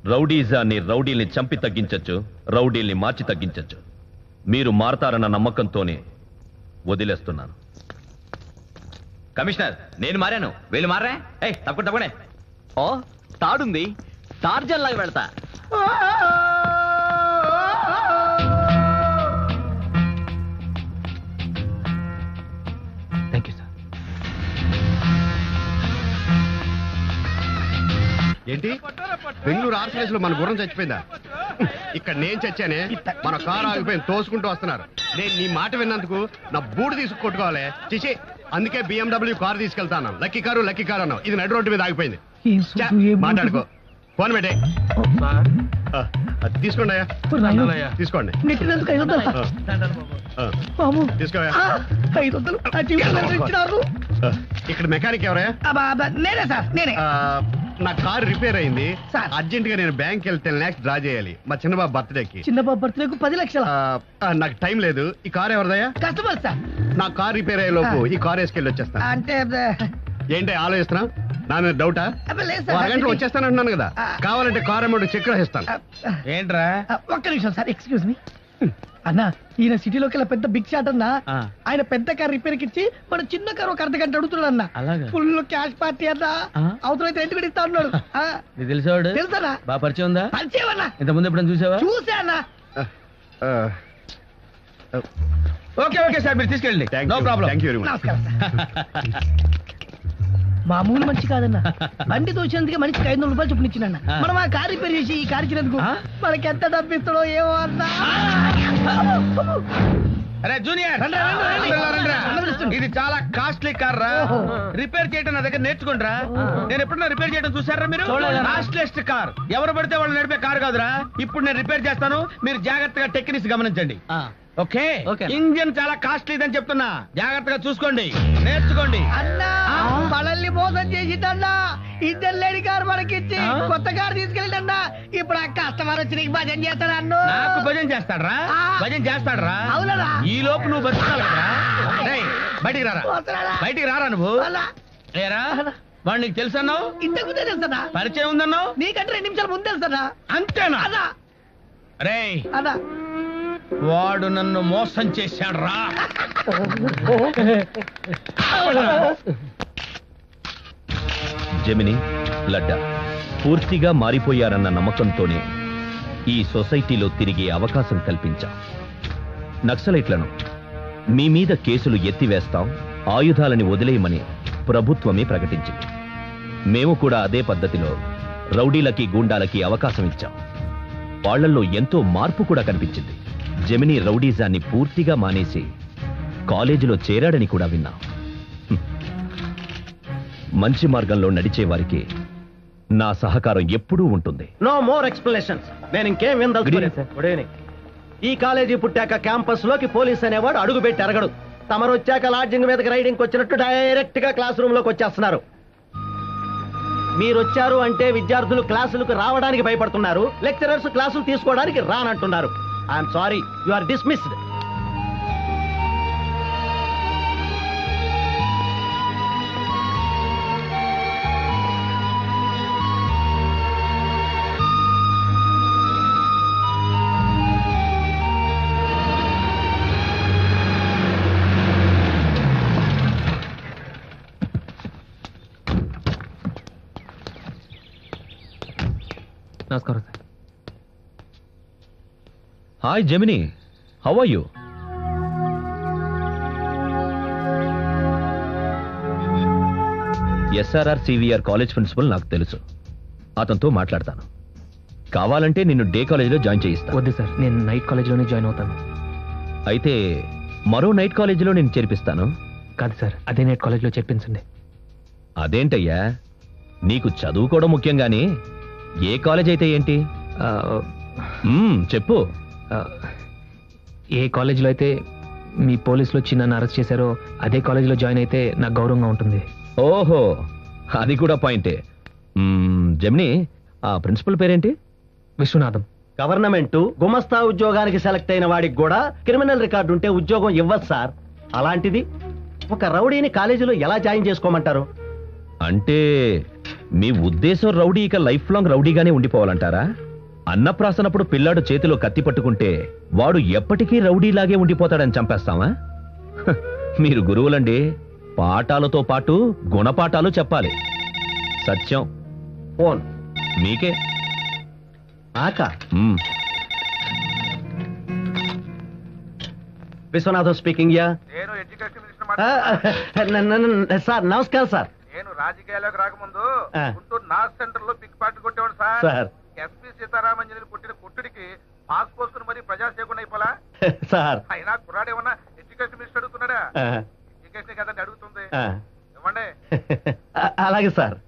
రౌడీజాన్ని రౌడీల్ని చంపి తగ్గించొచ్చు రౌడీల్ని మార్చి తగ్గించొచ్చు మీరు మారతారన్న నమ్మకంతోనే వదిలేస్తున్నాను కమిషనర్ నేను మారాను వీళ్ళు మారా ఏ తప్పకుండా తప్పనే ఓ తాడుంది టార్జన్ లాగా వెళ్తా థ్యాంక్ యూ సార్ ఏంటి బెంగళూరు ఆర్సలేస్ లో మన గుర్రం చచ్చిపోయిందా ఇక్కడ నేను చచ్చానే మన కారు ఆగిపోయింది తోసుకుంటూ వస్తున్నారు నేను నీ మాట విన్నందుకు నా బూడు తీసుకు కొట్టుకోవాలి చిచి అందుకే బిఎండబ్ల్యూ కారు తీసుకెళ్తాను లక్కీ కారు లక్కీ కారు అన్నావు ఇది నడు రోడ్డు మీద ఆగిపోయింది ఛ, మాట్లాడుకో ఫోన్ పెట్టే ఆ, అది తీసుకోండి అయ్యా తీసుకోండి నెట్టినందుకు ఐదు వందలు ఆ, ఆ, బాబు తీసుకోవయ్యా ఆ, ఐదు వందలు ఆ జీవితం ఎంత ఇచ్చినారు ఆ, ఇక్కడ మెకానిక్ ఎవరయ్యా అబ్బా, అబ్బా, నేనే సార్ నేనే ఆ, నా కారు రిపేర్ అయింది సార్. అర్జెంట్ గా నేను బ్యాంక్ వెళ్ళి టెన్ లాక్స్ డ్రా చేయాలి మా చిన్నబాబు బర్త్డేకి చిన్న బాబు బర్త్డేకు పది లక్షల ఆ, ఆ, నాకు టైం లేదు ఈ కార్ ఎవరిదయ్యా కస్టమర్ సార్ నా కార్ రిపేర్ అయ్యే లోపు ఈ కార్ వేసుకెళ్ళి వచ్చేస్తాను అంటే ఆ, ఏంటి ఆలోచిస్తున్నా నా మీద డౌటా అబ్బా, లేదు ఓ సార్ అరగంటలో వచ్చేస్తానంటున్నాను కదా ఆ. కావాలంటే కార్ అమౌంట్ చెక్ రాసిస్తాను ఆ, ఆ, ఏంట్రా ఆ, ఒక్క నిమిషం సార్ ఎక్స్క్యూజ్ మీ అన్న ఈయన సిటీలోకి వెళ్ళి పెద్ద బిగ్ షాట్ అన్న ఆ. ఆయన పెద్ద కార్ రిపేర్ కి ఇచ్చి మన చిన్న కారు ఒక అర్ధ గంట అడుగుతున్నాడు అన్న అలాగా? ఫుల్ క్యాష్ పార్టీ అన్న ఆ. అవసరమైతే రెంట్ కూడా ఇస్తా ఉన్నాడు ఆ, నీకు తెలిసేవాడు తెలుసా బాగా పరిచయం ఉందా పరిచయం అన్న ఇంత ముందు ఎప్పుడైనా చూసావా చూసా అన్న ఆ, ఓకే ఓకే సార్ మీరు తీసుకెళ్ళండి thank no you problem thank you very much నమస్కారం సార్ మామూలు మనిషి కాదన్న బండి తోచినందుకే మనిషికి ఐదు వందల రూపాయలు చొప్పున ఇచ్చినన్న ఆ. మనం ఆ కార్ రిపేర్ చేసి ఈ కార్ ఇచ్చినందుకు ఆ? మనకి ఎంత డబ్బు ఇస్తాడో ఏమో అన్నా అరే జూనియర్ రండి, రండి, రండి. రండిరా, రండిరా. రండి, పిలుస్తుంది. ఇది చాలా కాస్ట్లీ కార్ రా ఓహో. రిపేర్ చేయడం నా దగ్గర నేర్చుకుంటారా నేను ఎప్పుడన్నా రిపేర్ చేయడం చూసారా మీరు చూడలేదురా. కాస్ట్లెస్ట్ కార్ ఎవరు పడితే వాళ్ళు నడిపే కార్ కాదురా ఇప్పుడు నేను రిపేర్ చేస్తాను మీరు జాగ్రత్తగా టెక్నిక్స్ గమనించండి ఓకే ఓకే. ఇంజిన్ చాలా కాస్ట్లీ అని చెప్తున్నా జాగ్రత్తగా చూసుకోండి నేర్చుకోండి అన్నా మనల్ని మోసం చేసిందన్నా ఇద్దరు లేని కారు మనకిచ్చి ఆ? కొత్త కారు తీసుకెళ్ళిందన్నా ఇప్పుడు ఆ కస్టమర్ వచ్చి నీకు భజన చేస్తాడు అన్ను నాకు భజన చేస్తాడ్రా ఆ. భజన చేస్తాడ్రా అవునరా? ఈ లోపు నువ్వు బతుకుతావు కదా రేయ్, బయటికి రారా పోతున్నాడా? బయటికి రారా నువ్వు అలా ఏరా అలా. వాడు నీకు తెలుసన్నావు ఇంతకు ముందే తెలుసా పరిచయం ఉందన్నావు నీకంటే రెండు నిమిషాలు ముందు తెలుసా అంతేనా అదా రేయ్ అదా వాడు నన్ను మోసం చేశాడు రా జమిని లడ్డా పూర్తిగా మారిపోయారన్న నమ్మకంతోనే ఈ సొసైటీలో తిరిగే అవకాశం కల్పించాం నక్సలైట్లను మీ మీద కేసులు ఎత్తివేస్తాం ఆయుధాలని వదిలేయమని ప్రభుత్వమే ప్రకటించింది మేము కూడా అదే పద్ధతిలో రౌడీలకి గూండాలకి అవకాశం ఇచ్చాం వాళ్ళల్లో ఎంతో మార్పు కూడా కనిపించింది జమిని రౌడీజాన్ని పూర్తిగా మానేసి కాలేజీలో చేరాడని కూడా విన్నాం హ్మ్. మంచి మార్గంలో నడిచే వారికి నా సహకారం ఎప్పుడూ ఉంటుంది నో మోర్ ఎక్స్ప్లెనేషన్స్ నేను ఇంకేం Good విందలుచుకోలేదు evening, గుడ్ ఈవినింగ్ ఈ కాలేజీ పుట్టాక క్యాంపస్ లోకి పోలీస్ అనేవాడు అడుగు పెట్టి అరగడు తమరు వచ్చాక లాడ్జింగ్ మీదకి రైడింగ్ వచ్చినట్టు డైరెక్ట్ గా క్లాస్ రూమ్ లోకి వచ్చేస్తున్నారు మీరు వచ్చారు అంటే విద్యార్థులు క్లాసులకు రావడానికి భయపడుతున్నారు లెక్చరర్స్ క్లాసులు తీసుకోవడానికి రానంటున్నారు I'm sorry you are dismissed నమస్కారం sir hi Jamini how are you SRR CVR college principal నాకు తెలుసు అతనితో మాట్లాడతాను కావాలంటే నిన్ను డే కాలేజీలో జాయిన్ చేయిస్తా వద్దు సార్ నేను నైట్ కాలేజ్లోనే జాయిన్ అవుతాను అయితే మరో నైట్ కాలేజీలో నేను చేర్పిస్తాను కాదు సార్ అదే నైట్ కాలేజ్లో చెప్పించండి అదేంటయ్యా నీకు చదువుకోవడం ముఖ్యం గాని ఏ కాలేజ్ అయితే ఏంటి ఆ, మ్మ్, చెప్పు ఆ, ఏ కాలేజ్లో అయితే మీ పోలీసులు వచ్చి నన్ను అరెస్ట్ చేశారో అదే కాలేజ్లో జాయిన్ అయితే నాకు గౌరవంగా ఉంటుంది ఓహో అది కూడా పాయింటే మ్మ్, జమిని ఆ ప్రిన్సిపల్ పేరేంటి విశ్వనాథం గవర్నమెంట్ గుమస్తా ఉద్యోగానికి సెలెక్ట్ అయిన వాడికి కూడా క్రిమినల్ రికార్డు ఉంటే ఉద్యోగం ఇవ్వదు సార్ అలాంటిది ఒక రౌడీని కాలేజీలో ఎలా జాయిన్ చేసుకోమంటారు అంటే మీ ఉద్దేశం రౌడీ ఇక లైఫ్ లాంగ్ రౌడీగానే ఉండిపోవాలంటారా అన్నప్రాసనప్పుడు పిల్లాడు చేతిలో కత్తి పట్టుకుంటే వాడు ఎప్పటికీ రౌడీలాగే ఉండిపోతాడని చంపేస్తామా హ, మీరు గురువులండి పాఠాలతో పాటు గుణపాఠాలు చెప్పాలి సత్యం ఫోన్ మీకే ఆక మ్మ్. విశ్వనాథం స్పీకింగ్ యా నేను ఎడ్యుకేషన్ మినిస్టర్ ఆ, మాట్లాడుతున్నా. న- న- న- సార్ నమస్కారం సార్ నేను రాజకీయాల్లోకి రాకముందు ఆ. గుంటూరు నార్త్ సెంటర్ లో పిక్ పార్టీ కొట్టేవాడు సార్ సార్ ఎస్పీ సీతారామంజలిని కొట్టిన కొట్టుడికి పాస్ పోసుకుని మరి ప్రజా చేయకుండా అయిపోలా సార్ అయినా కుర్రాడు ఏమన్నా ఎడ్యుకేషన్ మినిస్టర్ అడుగుతున్నాడా ఆ, ఎడ్యుకేషన్ కదండి అడుగుతుంది ఆ. ఇవ్వండి అ- అలాగే సార్